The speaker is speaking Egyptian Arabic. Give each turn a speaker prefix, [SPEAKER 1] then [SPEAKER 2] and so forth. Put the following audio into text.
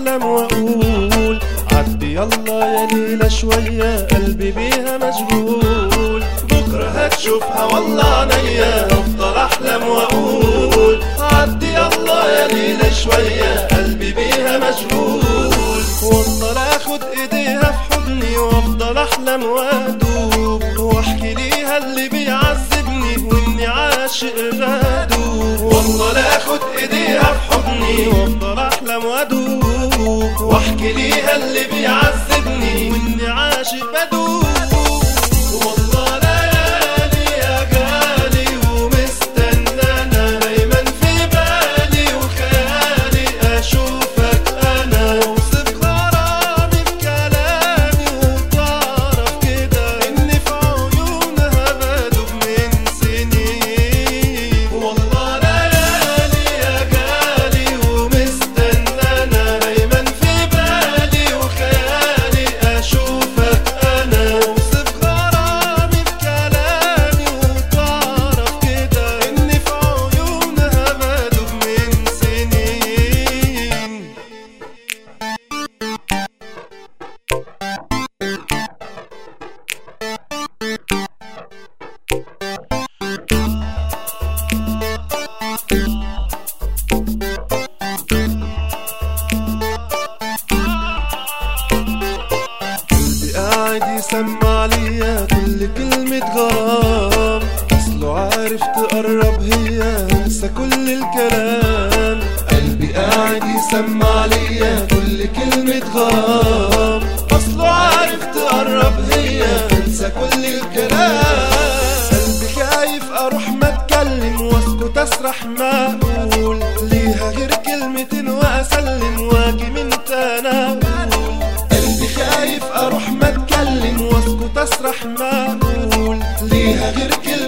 [SPEAKER 1] احلم واقول عدي يلا يا ليلة شوية قلبي بيها مشغول بكرة هتشوفها والله عينيا افضل احلم واقول عدي يلا يا ليلة شوية قلبي بيها مشغول وافضل اخد ايديها في حضني وافضل احلم وادوب واحكي ليها اللي بيعذبني واني عاشق غدوب وافضل اخد ايديها في حضني وافضل احلم وادوب واحكي ليها اللي بيعذبني واني عاشق بدوب والله ليالي يا غالي ومستنانا دايما في بالي وخيالي اشوفك انا اوصف غرامي بكلامي وتعرف كده اني في عيونها بدوب من سنين والله ليالي يا غالي ومستنانا دايما في بالي وخيالي اشوفك انا اوصف غرامي بكلامي وتعرف كده اني في عيونها بدوب من سنين قلبي قاعد يسمع ليا كل كلمة غرام اصله عارف تقرب هي انسى كل الكلام قلبي قاعد يسمع ليا كل كلمة غرام اصله عارف تقرب هي انسى كل الكلام قلبي خايف اروح ما اتكلم واسكت اسرح ما اقول ليها غير كلمتين واسلم واجي من تناول قلبي خايف اروح ما اتكلم واسكت اسرح ما اقول ليها غير كلمة